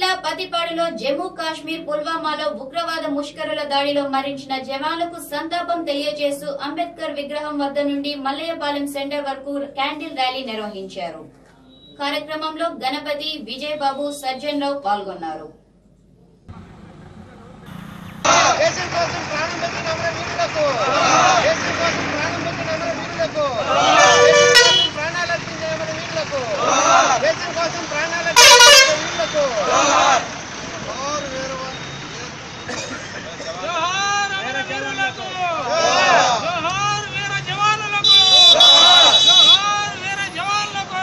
జిల్లా పతిపాడులో జమ్మూ కాశ్మీర్ పుల్వామాలో ఉగ్రవాద ముష్కరుల దాడిలో మరణించిన జవాన్లకు సంతాపం తెలియజేస్తూ అంబేద్కర్ విగ్రహం వద్ద నుండి మల్లయ్యపాలెం సెంటర్ వరకు క్యాండిల్ ర్యాలీ నిర్వహించారు కార్యక్రమంలో గణపతి విజయబాబు సజ్జన్ రావు పాల్గొన్నారు దేశం కోసం ప్రాణం పెట్టిన అమర వీరులకు దేశం కోసం ప్రాణం పెట్టిన అమర వీరులకు దేశం కోసం ప్రాణాలు అర్పించిన అమర వీరులకు దేశం కోసం ప్రాణాలు అర్పించిన అమర వీరులకు జోహార్ వీరవ- జోహార్ అమర వీరులకు జోహార్ వీర జవానులకు జోహార్ వీర జవాన్లకు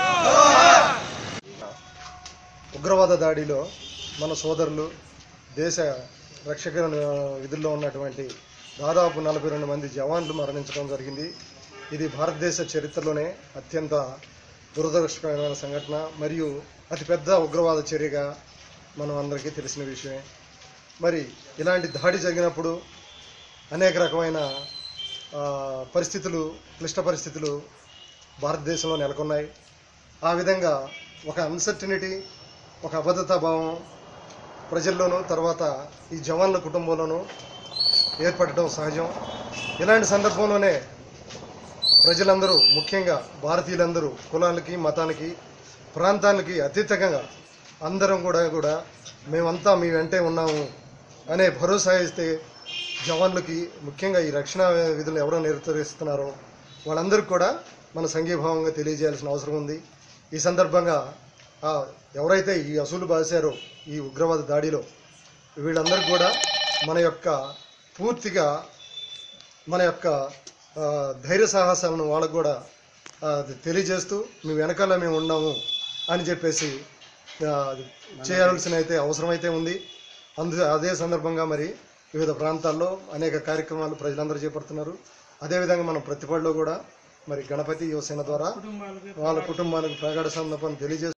ఉగ్రవాద దాడిలో మన సోదరులు దేశ రక్షక విధుల్లో ఉన్నటువంటి దాదాపు నలభై రెండు మంది జవాన్లు మరణించడం జరిగింది ఇది భారతదేశ చరిత్రలోనే అత్యంత దురదృష్టకరమైన సంఘటన మరియు అతిపెద్ద ఉగ్రవాద చర్యగా మనం అందరికీ తెలిసిన విషయమే మరి ఇలాంటి దాడి జరిగినప్పుడు అనేక రకమైన ఆ, పరిస్థితులు క్లిష్ట పరిస్థితులు భారతదేశంలో నెలకొన్నాయి ఆ విధంగా ఒక అన్సర్టినిటీ ఒక అబద్ధతా భావం ప్రజల్లోనూ తర్వాత ఈ జవాన్ల కుటుంబంలోనూ ఏర్పడటం సహజం ఇలాంటి సందర్భంలోనే ప్రజలందరూ ముఖ్యంగా భారతీయులందరూ కులాలకి మతానికి ప్రాంతాలకి అతీతంగా అందరం కూడా కూడా మేమంతా మీ వెంటే ఉన్నాము అనే భరోసా ఇస్తే జవాన్లకి ముఖ్యంగా ఈ రక్షణ విధులు ఎవరో నిర్వహిస్తున్నారో వాళ్ళందరికీ కూడా మన సంఘీభావంగా తెలియజేయాల్సిన అవసరం ఉంది ఈ సందర్భంగా ఆ, ఎవరైతే ఈ అసూలు బాసారో ఈ ఉగ్రవాద దాడిలో వీళ్ళందరికీ కూడా మన యొక్క పూర్తిగా మన యొక్క ఆ, ధైర్య సాహసాలను వాళ్ళకు కూడా ఆ, అది తెలియజేస్తూ మీ వెనకాల మేము ఉన్నాము అని చెప్పేసి ఆ, చేయాల్సిన అయితే అవసరమైతే ఉంది అందు అదే సందర్భంగా మరి వివిధ ప్రాంతాల్లో అనేక కార్యక్రమాలు ప్రజలందరూ చేపడుతున్నారు అదేవిధంగా మనం ప్రతిపాడులో కూడా మరి గణపతి యువసేన ద్వారా వాళ్ళ కుటుంబానికి ప్రగాఢ సందర్భం తెలియజేస్తూ